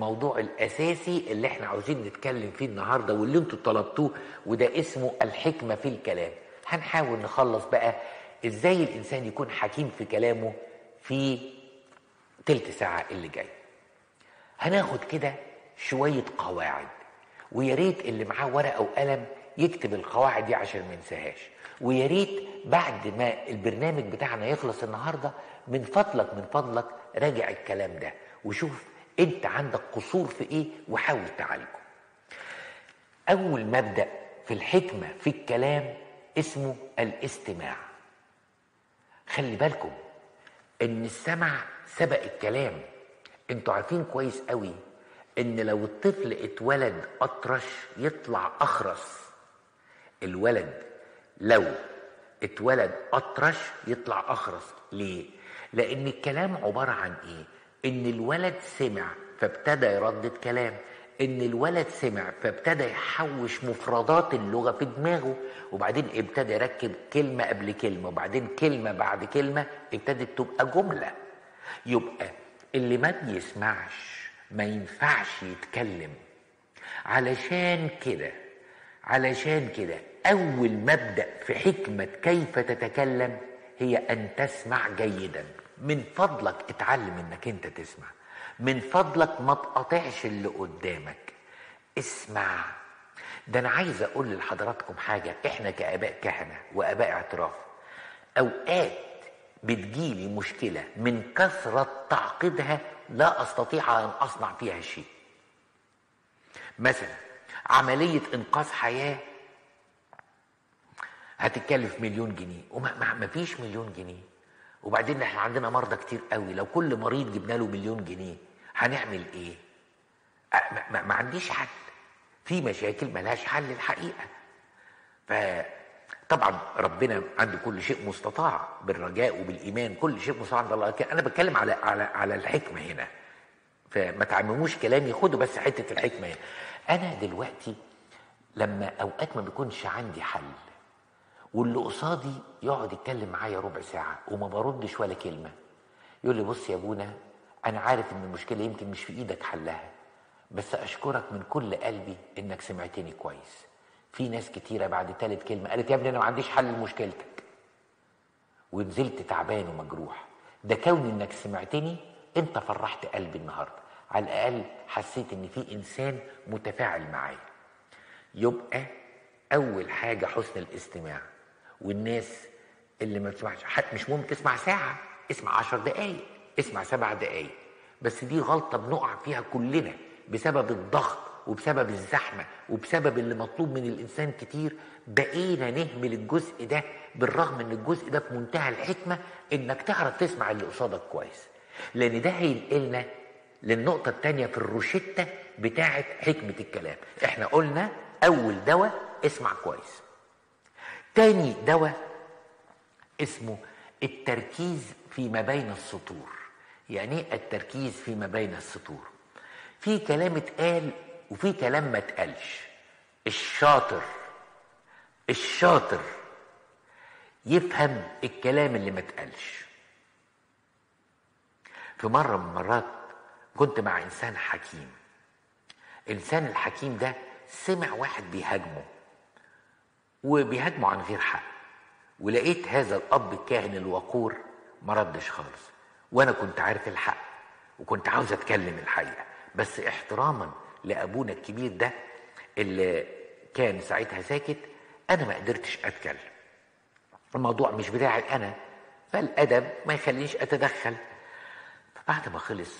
الموضوع الاساسي اللي احنا عاوزين نتكلم فيه النهارده واللي انتوا طلبتوه وده اسمه الحكمه في الكلام هنحاول نخلص بقى ازاي الانسان يكون حكيم في كلامه في تلت ساعه اللي جاي هناخد كده شويه قواعد ويا ريت اللي معاه ورقه وقلم يكتب القواعد دي عشان ما ينساهاش ويا ريت بعد ما البرنامج بتاعنا يخلص النهارده من فضلك من فضلك راجع الكلام ده وشوف انت عندك قصور في ايه وحاول تعالجه اول مبدا في الحكمه في الكلام اسمه الاستماع خلي بالكم ان السمع سبق الكلام انتوا عارفين كويس قوي ان لو الطفل اتولد اطرش يطلع اخرس الولد لو اتولد اطرش يطلع اخرس ليه لان الكلام عباره عن ايه ان الولد سمع فابتدى يردد كلام ان الولد سمع فابتدى يحوش مفردات اللغه في دماغه وبعدين ابتدى يركب كلمه قبل كلمه وبعدين كلمه بعد كلمه ابتدت تبقى جمله يبقى اللي ما بيسمعش ما ينفعش يتكلم علشان كده علشان كده اول مبدا في حكمه كيف تتكلم هي ان تسمع جيدا من فضلك اتعلم انك انت تسمع من فضلك ما تقاطعش اللي قدامك اسمع ده انا عايز اقول لحضراتكم حاجه احنا كاباء كهنه واباء اعتراف اوقات بتجيلي مشكله من كثره تعقيدها لا استطيع ان اصنع فيها شيء مثلا عمليه انقاذ حياه هتتكلف مليون جنيه وما فيش مليون جنيه وبعدين احنا عندنا مرضى كتير قوي لو كل مريض جبنا له مليون جنيه هنعمل ايه ما, ما, ما عنديش حل في مشاكل ملهاش حل الحقيقه فطبعا ربنا عنده كل شيء مستطاع بالرجاء وبالايمان كل شيء مستطاع عند الله انا بتكلم على على على الحكمه هنا فما تعمموش كلامي خدوا بس حته الحكمه هنا انا دلوقتي لما اوقات ما بيكونش عندي حل واللي قصادي يقعد يتكلم معايا ربع ساعة وما بردش ولا كلمة يقول لي بص يا ابونا أنا عارف إن المشكلة يمكن مش في إيدك حلها بس أشكرك من كل قلبي إنك سمعتني كويس في ناس كتيرة بعد تالت كلمة قالت يا ابني أنا ما عنديش حل لمشكلتك ونزلت تعبان ومجروح ده كون إنك سمعتني أنت فرحت قلبي النهاردة على الأقل حسيت إن في إنسان متفاعل معايا يبقى أول حاجة حسن الاستماع والناس اللي ما بتسمعش مش مهم تسمع ساعة اسمع عشر دقايق اسمع سبع دقايق بس دي غلطة بنقع فيها كلنا بسبب الضغط وبسبب الزحمة وبسبب اللي مطلوب من الإنسان كتير بقينا نهمل الجزء ده بالرغم ان الجزء ده في منتهى الحكمة انك تعرف تسمع اللي قصادك كويس لان ده هينقلنا للنقطة التانية في الروشتة بتاعة حكمة الكلام احنا قلنا اول دواء اسمع كويس تاني دواء اسمه التركيز فيما بين السطور يعني ايه التركيز فيما بين السطور في كلام اتقال وفي كلام ما اتقالش الشاطر الشاطر يفهم الكلام اللي ما اتقالش في مرة من المرات كنت مع إنسان حكيم الإنسان الحكيم ده سمع واحد بيهاجمه وبيهاجمه عن غير حق ولقيت هذا الاب الكاهن الوقور ما ردش خالص وانا كنت عارف الحق وكنت عاوز اتكلم الحقيقه بس احتراما لابونا الكبير ده اللي كان ساعتها ساكت انا ما قدرتش اتكلم الموضوع مش بتاعي انا فالادب ما يخلينيش اتدخل بعد ما خلص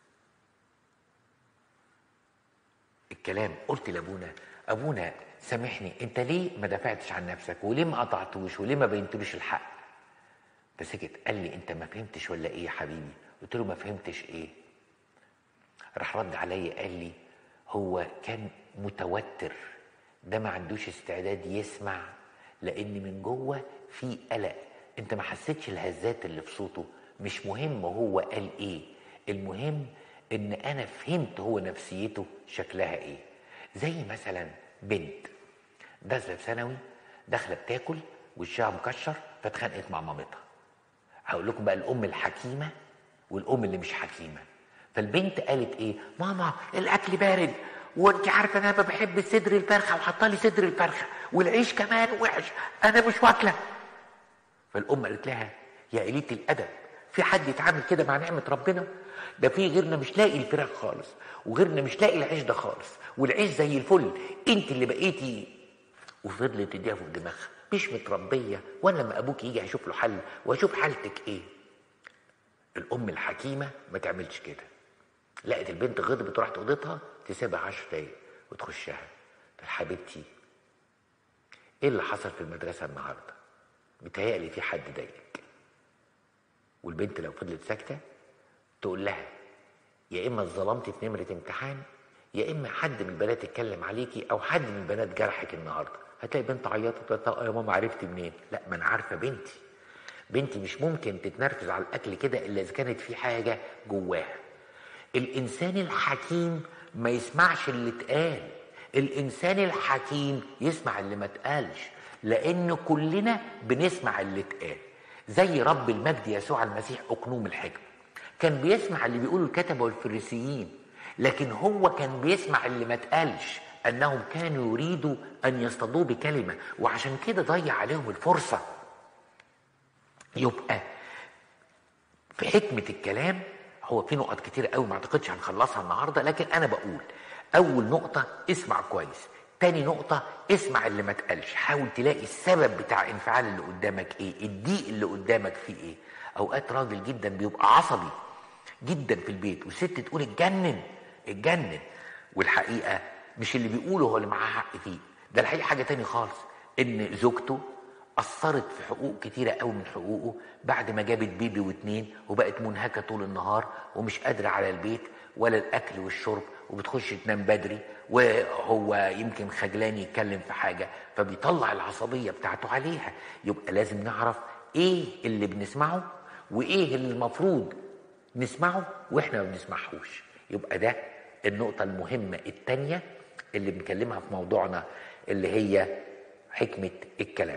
الكلام قلت لابونا ابونا سامحني انت ليه ما دافعتش عن نفسك وليه ما قطعتوش وليه ما بينتلوش الحق فسكت قال لي انت ما فهمتش ولا ايه يا حبيبي قلت له ما فهمتش ايه راح رد عليا قال لي هو كان متوتر ده ما عندوش استعداد يسمع لان من جوه في قلق انت ما حسيتش الهزات اللي في صوته مش مهم هو قال ايه المهم ان انا فهمت هو نفسيته شكلها ايه زي مثلا بنت نازله في ثانوي داخله بتاكل وشها مكشر فاتخانقت مع مامتها هقول لكم بقى الام الحكيمه والام اللي مش حكيمه فالبنت قالت ايه ماما الاكل بارد وانت عارفه انا ما بحب صدر الفرخه وحاطه لي صدر الفرخه والعيش كمان وحش انا مش واكله فالام قالت لها يا قليله الادب في حد يتعامل كده مع نعمه ربنا ده في غيرنا مش لاقي الفراخ خالص وغيرنا مش لاقي العيش ده خالص والعيش زي الفل انت اللي بقيتي وفضلت تديها في دماغها مش متربيه وانا لما ابوك يجي هشوف له حل واشوف حالتك ايه الام الحكيمه ما تعملش كده لقت البنت غضبت وراحت اوضتها تسيبها 10 دقايق وتخشها تقول حبيبتي ايه اللي حصل في المدرسه النهارده متهيألي في حد ضايقك والبنت لو فضلت ساكته تقول لها يا اما اتظلمت في نمره امتحان يا اما حد من البنات اتكلم عليكي او حد من البنات جرحك النهارده هتلاقي بنت عيطت وتقول يا ماما عرفت منين لا ما انا عارفه بنتي بنتي مش ممكن تتنرفز على الاكل كده الا اذا كانت في حاجه جواها الانسان الحكيم ما يسمعش اللي اتقال الانسان الحكيم يسمع اللي ما اتقالش لان كلنا بنسمع اللي اتقال زي رب المجد يسوع المسيح اقنوم الحكمه كان بيسمع اللي بيقوله الكتبه والفريسيين لكن هو كان بيسمع اللي ما اتقالش انهم كانوا يريدوا ان يصطادوه بكلمه وعشان كده ضيع عليهم الفرصه يبقى في حكمه الكلام هو في نقط كتير قوي ما اعتقدش هنخلصها النهارده لكن انا بقول اول نقطه اسمع كويس تاني نقطة اسمع اللي ما اتقالش حاول تلاقي السبب بتاع انفعال اللي قدامك ايه الضيق اللي قدامك فيه ايه اوقات راجل جدا بيبقى عصبي جدا في البيت والست تقول اتجنن اتجنن والحقيقة مش اللي بيقوله هو اللي معاه حق فيه ده الحقيقة حاجة تاني خالص ان زوجته أثرت في حقوق كتيرة قوي من حقوقه بعد ما جابت بيبي واتنين وبقت منهكة طول النهار ومش قادرة على البيت ولا الأكل والشرب وبتخش تنام بدري وهو يمكن خجلان يتكلم في حاجة فبيطلع العصبية بتاعته عليها يبقى لازم نعرف ايه اللي بنسمعه وايه اللي المفروض نسمعه واحنا ما بنسمعهوش يبقى ده النقطة المهمة التانية اللي بنكلمها في موضوعنا اللي هي حكمة الكلام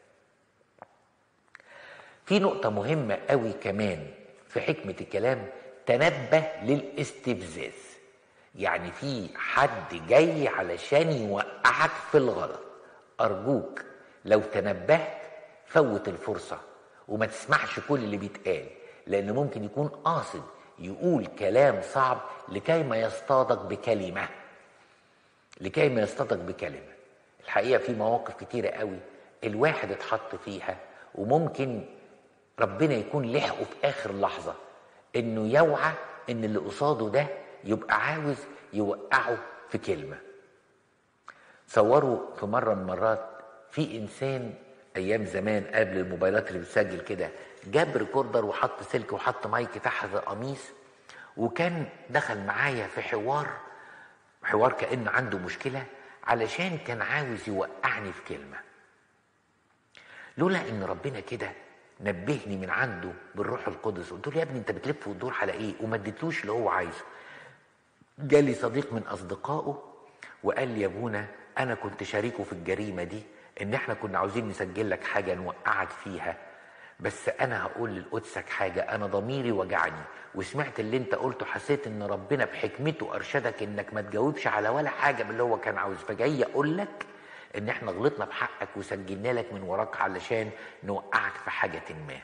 في نقطة مهمة قوي كمان في حكمة الكلام تنبه للاستفزاز يعني في حد جاي علشان يوقعك في الغلط أرجوك لو تنبهت فوت الفرصة وما تسمعش كل اللي بيتقال لأن ممكن يكون قاصد يقول كلام صعب لكي ما يصطادك بكلمة لكي ما يصطادك بكلمة الحقيقة في مواقف كتيرة قوي الواحد اتحط فيها وممكن ربنا يكون لحقه في آخر لحظة إنه يوعى إن اللي قصاده ده يبقى عاوز يوقعه في كلمة صوروا في مرة من المرات في إنسان أيام زمان قبل الموبايلات اللي بتسجل كده جاب ريكوردر وحط سلك وحط مايك تحت القميص وكان دخل معايا في حوار حوار كأن عنده مشكلة علشان كان عاوز يوقعني في كلمة لولا ان ربنا كده نبهني من عنده بالروح القدس قلت له يا ابني انت بتلف وتدور على ايه وما اديتلوش اللي هو عايزه جالي صديق من اصدقائه وقال لي يا ابونا انا كنت شريكه في الجريمه دي ان احنا كنا عاوزين نسجل لك حاجه نوقعك فيها بس انا هقول لقدسك حاجه انا ضميري وجعني وسمعت اللي انت قلته حسيت ان ربنا بحكمته ارشدك انك ما تجاوبش على ولا حاجه من اللي هو كان عاوز فجاي اقول لك ان احنا غلطنا في حقك وسجلنا لك من وراك علشان نوقعك في حاجه ما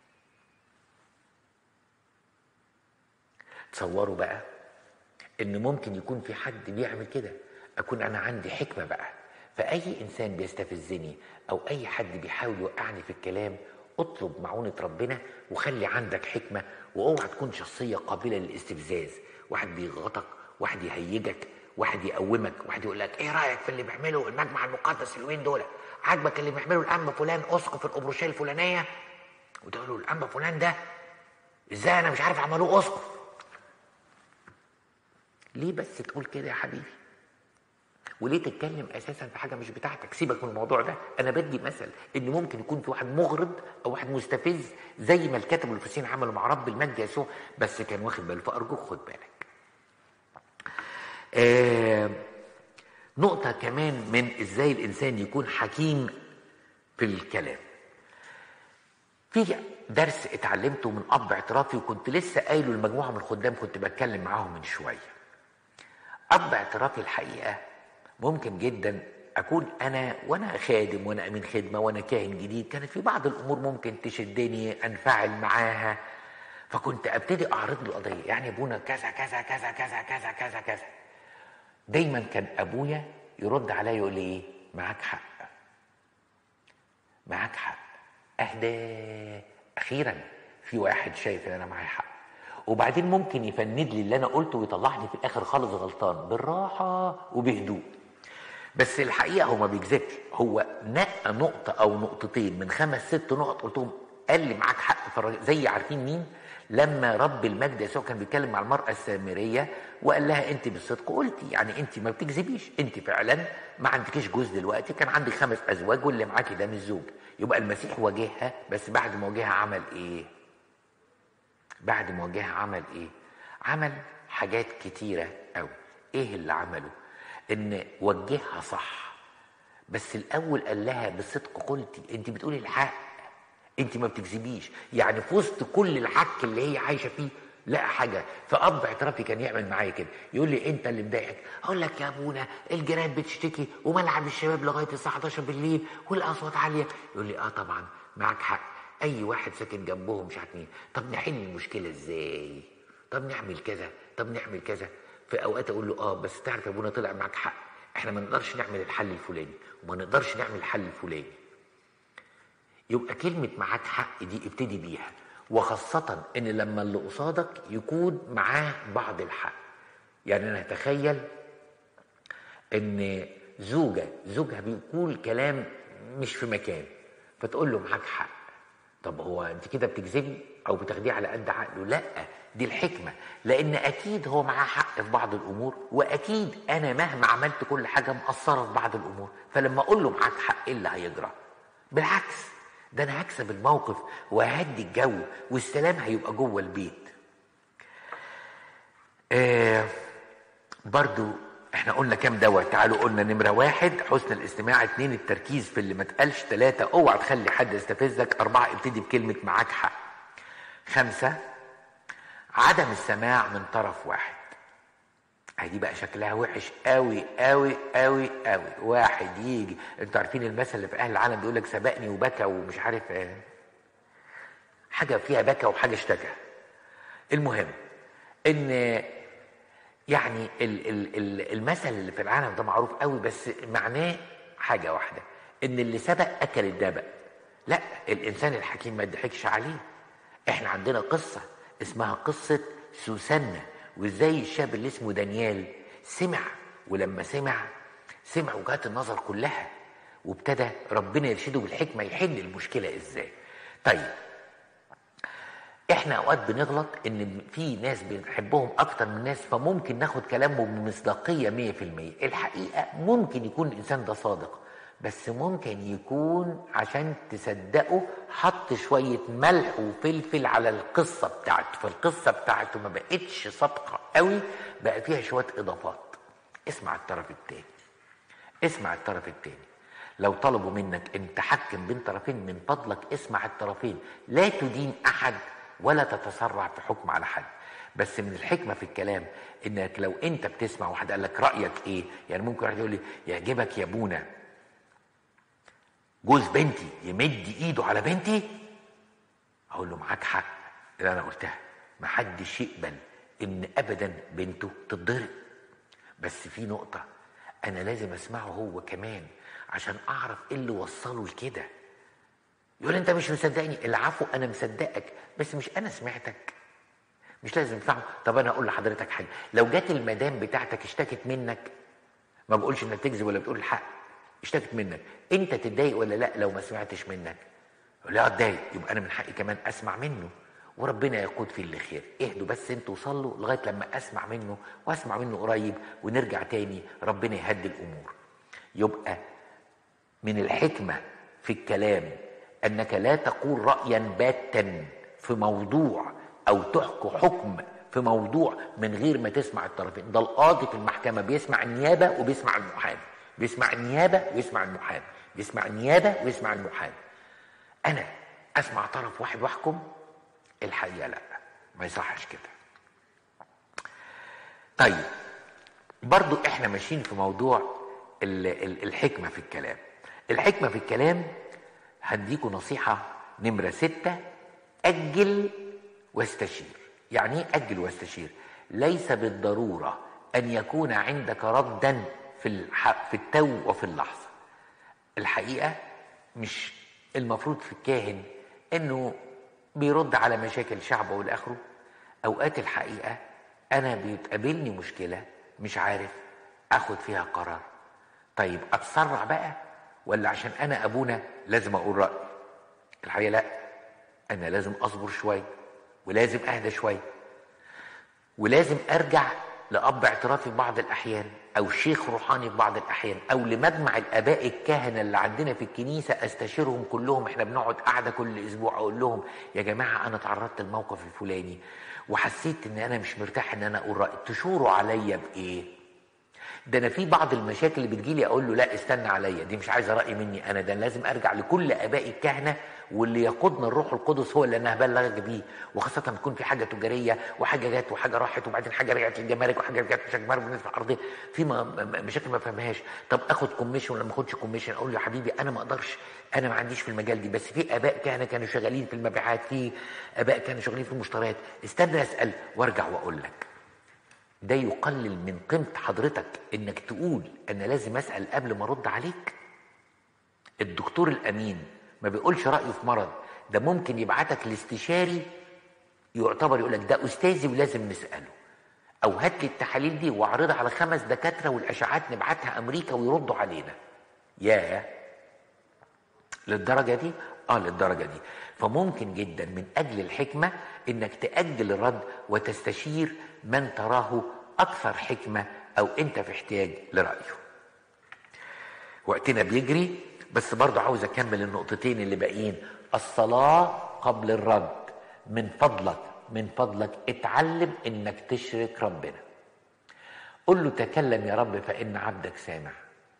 تصوروا بقى ان ممكن يكون في حد بيعمل كده اكون انا عندي حكمه بقى فاي انسان بيستفزني او اي حد بيحاول يوقعني في الكلام اطلب معونة ربنا وخلي عندك حكمة واوعى تكون شخصية قابلة للاستفزاز واحد بيغلطك واحد يهيجك واحد يقومك واحد يقول لك ايه رايك في اللي بيعمله المجمع المقدس اليومين دول عاجبك اللي بيعمله الانبا فلان اسقف الابروشيه الفلانيه وتقول له الانبا فلان ده ازاي انا مش عارف عملوه اسقف ليه بس تقول كده يا حبيبي وليه تتكلم اساسا في حاجه مش بتاعتك سيبك من الموضوع ده انا بدي مثل ان ممكن يكون في واحد مغرض او واحد مستفز زي ما الكاتب والفسين عملوا مع رب المجد يسوع بس كان واخد باله فارجوك خد بالك آه نقطة كمان من ازاي الانسان يكون حكيم في الكلام في درس اتعلمته من اب اعترافي وكنت لسه قايله لمجموعه من الخدام كنت بتكلم معاهم من شويه اب اعترافي الحقيقه ممكن جدا اكون انا وانا خادم وانا امين خدمه وانا كاهن جديد كانت في بعض الامور ممكن تشدني انفعل معاها فكنت ابتدي اعرض له قضيه يعني ابونا كذا كذا كذا كذا كذا كذا كذا دايما كان ابويا يرد عليا يقول لي ايه معاك حق معاك حق اهدى اخيرا في واحد شايف ان انا معايا حق وبعدين ممكن يفند لي اللي انا قلته ويطلعني في الاخر خالص غلطان بالراحه وبهدوء بس الحقيقه هو ما بيكذبش هو نقى نقطه او نقطتين من خمس ست نقط قلتهم قال لي معاك حق في الراجل زي عارفين مين لما رب المجد يسوع كان بيتكلم مع المراه السامريه وقال لها انت بالصدق قلتي يعني انت ما بتكذبيش انت فعلا ما عندكيش جوز دلوقتي كان عندك خمس ازواج واللي معاكي ده مش زوج يبقى المسيح واجهها بس بعد ما واجهها عمل ايه بعد ما واجهها عمل ايه عمل حاجات كتيره قوي ايه اللي عمله ان وجهها صح بس الاول قال لها بالصدق قلتي انت بتقولي الحق انت ما بتكذبيش يعني في وسط كل العك اللي هي عايشه فيه لا حاجه فاب اعترافي كان يعمل معايا كده يقول لي انت اللي مضايقك اقول لك يا ابونا الجيران بتشتكي وملعب الشباب لغايه الساعه 11 بالليل والاصوات عاليه يقول لي اه طبعا معاك حق اي واحد ساكن جنبهم مش عارف مين طب نحل المشكله ازاي طب نعمل كذا طب نعمل كذا في اوقات اقول له اه بس تعرف يا ابونا طلع معاك حق احنا ما نقدرش نعمل الحل الفلاني وما نقدرش نعمل الحل الفلاني يبقى كلمة معاك حق دي ابتدي بيها وخاصة ان لما اللي قصادك يكون معاه بعض الحق يعني انا اتخيل ان زوجة زوجها بيقول كلام مش في مكان فتقول له معاك حق طب هو انت كده بتكذبي او بتاخديه على قد عقله لا دي الحكمة لان اكيد هو معاه حق في بعض الامور واكيد انا مهما عملت كل حاجة مقصرة في بعض الامور فلما اقول له معاك حق ايه اللي هيجرى بالعكس ده انا هكسب الموقف وهدي الجو والسلام هيبقى جوه البيت آه برضو احنا قلنا كام دواء تعالوا قلنا نمرة واحد حسن الاستماع اتنين التركيز في اللي ما اتقالش تلاتة اوعى تخلي حد يستفزك اربعة ابتدي بكلمة معاك حق خمسة عدم السماع من طرف واحد دي بقى شكلها وحش قوي قوي قوي قوي واحد يجي انتوا عارفين المثل اللي في اهل العالم بيقول لك سبقني وبكى ومش عارف ايه حاجه فيها بكى وحاجه اشتكى المهم ان يعني ال ال ال المثل اللي في العالم ده معروف قوي بس معناه حاجه واحده ان اللي سبق اكل الدبق لا الانسان الحكيم ما يضحكش عليه احنا عندنا قصه اسمها قصه سوسنه وازاي الشاب اللي اسمه دانيال سمع ولما سمع سمع وجهات النظر كلها وابتدى ربنا يرشده بالحكمه يحل المشكله ازاي طيب احنا اوقات بنغلط ان في ناس بنحبهم اكتر من ناس فممكن ناخد كلامهم بمصداقيه 100% الحقيقه ممكن يكون الانسان ده صادق بس ممكن يكون عشان تصدقه حط شوية ملح وفلفل على القصة بتاعته فالقصة بتاعته ما بقتش صادقة قوي بقى فيها شوية إضافات اسمع الطرف التاني اسمع الطرف التاني لو طلبوا منك ان تحكم بين طرفين من فضلك اسمع الطرفين لا تدين احد ولا تتسرع في حكم على حد بس من الحكمه في الكلام انك لو انت بتسمع واحد قال لك رايك ايه يعني ممكن واحد يقول لي يعجبك يا ابونا جوز بنتي يمد ايده على بنتي اقول له معاك حق اللي انا قلتها محدش يقبل ان ابدا بنته تتضرب بس في نقطه انا لازم اسمعه هو كمان عشان اعرف ايه اللي وصله لكده يقول انت مش مصدقني العفو انا مصدقك بس مش انا سمعتك مش لازم اسمعه طب انا اقول لحضرتك حاجه لو جت المدام بتاعتك اشتكت منك ما بقولش انك تكذب ولا بتقول الحق اشتكت منك انت تتضايق ولا لا لو ما سمعتش منك لا اتضايق يبقى انا من حقي كمان اسمع منه وربنا يقود في اللي خير اهدوا بس انتوا وصلوا لغايه لما اسمع منه واسمع منه قريب ونرجع تاني ربنا يهدي الامور يبقى من الحكمه في الكلام انك لا تقول رايا باتا في موضوع او تحكي حكم في موضوع من غير ما تسمع الطرفين ده القاضي في المحكمه بيسمع النيابه وبيسمع المحامي بيسمع النيابه ويسمع المحامي بيسمع النيابه ويسمع المحامي انا اسمع طرف واحد واحكم الحقيقه لا ما يصحش كده طيب برضو احنا ماشيين في موضوع الحكمه في الكلام الحكمه في الكلام هديكوا نصيحه نمره ستة اجل واستشير يعني ايه اجل واستشير ليس بالضروره ان يكون عندك ردا في في التو وفي اللحظه الحقيقه مش المفروض في الكاهن انه بيرد على مشاكل شعبه والاخره اوقات الحقيقه انا بيتقابلني مشكله مش عارف اخد فيها قرار طيب اتسرع بقى ولا عشان انا ابونا لازم اقول رايي الحقيقه لا انا لازم اصبر شويه ولازم اهدى شويه ولازم ارجع لاب اعترافي في بعض الاحيان او شيخ روحاني في بعض الاحيان او لمجمع الاباء الكهنه اللي عندنا في الكنيسه استشيرهم كلهم احنا بنقعد قاعده كل اسبوع اقول لهم يا جماعه انا تعرضت للموقف الفلاني وحسيت ان انا مش مرتاح ان انا اقول رايي تشوروا عليا بايه ده انا في بعض المشاكل اللي بتجيلي اقول له لا استنى عليا دي مش عايزه راي مني انا ده لازم ارجع لكل ابائي الكهنه واللي يقودنا الروح القدس هو اللي انا هبلغك بيه وخاصه تكون في حاجه تجاريه وحاجه جت وحاجه راحت وبعدين حاجه رجعت للجمارك وحاجه رجعت مش الجمارك بالنسبه للارضيه في مشاكل ما فهمهاش طب اخد كوميشن ولا ما اخدش كوميشن اقول له يا حبيبي انا ما اقدرش انا ما عنديش في المجال دي بس في اباء كهنه كانوا شغالين في المبيعات في اباء كانوا شغالين في المشتريات استنى اسال وارجع واقول لك ده يقلل من قيمة حضرتك انك تقول انا لازم اسأل قبل ما ارد عليك الدكتور الامين ما بيقولش رأيه في مرض ده ممكن يبعتك لاستشاري يعتبر يقول لك ده استاذي ولازم نسأله او هات لي التحاليل دي واعرضها على خمس دكاترة والاشعاعات نبعتها امريكا ويردوا علينا يا للدرجة دي اه للدرجة دي فممكن جدا من اجل الحكمة انك تأجل الرد وتستشير من تراه اكثر حكمه او انت في احتياج لرايه وقتنا بيجري بس برضه عاوز اكمل النقطتين اللي باقيين الصلاه قبل الرد من فضلك من فضلك اتعلم انك تشرك ربنا قل له تكلم يا رب فان عبدك سامع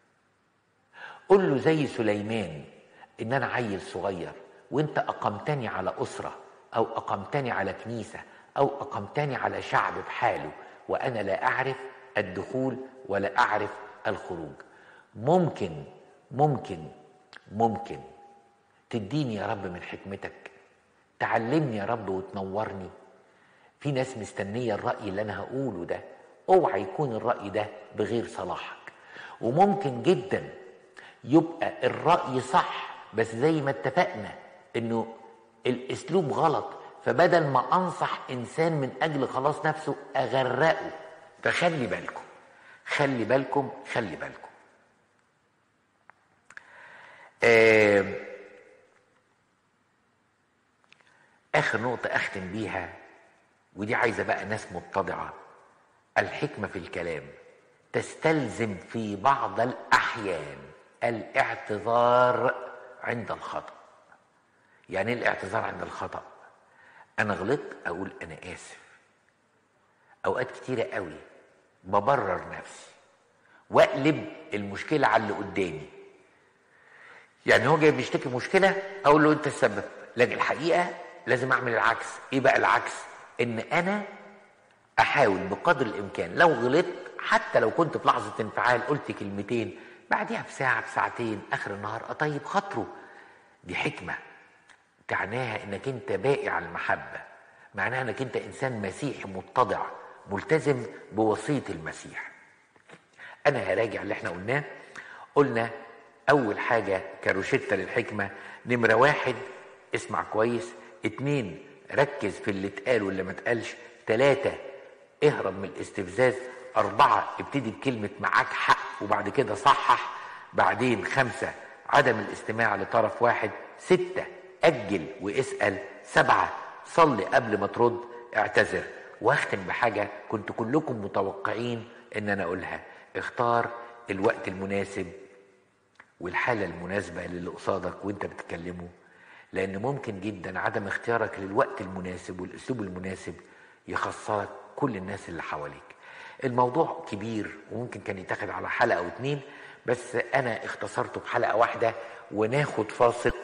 قل له زي سليمان ان انا عيل صغير وانت اقمتني على اسره او اقمتني على كنيسه او اقمتني على شعب بحاله وانا لا اعرف الدخول ولا اعرف الخروج ممكن ممكن ممكن تديني يا رب من حكمتك تعلمني يا رب وتنورني في ناس مستنيه الراي اللي انا هقوله ده اوعى يكون الراي ده بغير صلاحك وممكن جدا يبقى الراي صح بس زي ما اتفقنا انه الاسلوب غلط فبدل ما انصح انسان من اجل خلاص نفسه اغرقه فخلي بالكم خلي بالكم خلي بالكم آه اخر نقطة اختم بيها ودي عايزة بقى ناس متضعة الحكمة في الكلام تستلزم في بعض الاحيان الاعتذار عند الخطأ يعني ايه الاعتذار عند الخطأ انا غلطت اقول انا اسف اوقات كتيره قوي ببرر نفسي واقلب المشكله على اللي قدامي يعني هو جاي بيشتكي مشكله اقول له انت السبب لكن الحقيقه لازم اعمل العكس ايه بقى العكس ان انا احاول بقدر الامكان لو غلطت حتى لو كنت في لحظه انفعال قلت كلمتين بعديها بساعه بساعتين اخر النهار اطيب خاطره دي حكمه تعناها انك انت باقي على المحبه معناها انك انت انسان مسيحي متضع ملتزم بوصيه المسيح انا هراجع اللي احنا قلناه قلنا اول حاجه كروشته للحكمه نمره واحد اسمع كويس اتنين ركز في اللي اتقال واللي ما اتقالش تلاتة اهرب من الاستفزاز أربعة ابتدي بكلمة معاك حق وبعد كده صحح بعدين خمسة عدم الاستماع لطرف واحد ستة أجل واسأل سبعة صلي قبل ما ترد اعتذر واختم بحاجة كنت كلكم متوقعين ان انا اقولها اختار الوقت المناسب والحالة المناسبة للي قصادك وانت بتكلمه لان ممكن جدا عدم اختيارك للوقت المناسب والاسلوب المناسب يخسرك كل الناس اللي حواليك الموضوع كبير وممكن كان يتاخد على حلقة او اتنين بس انا اختصرته في حلقة واحدة وناخد فاصل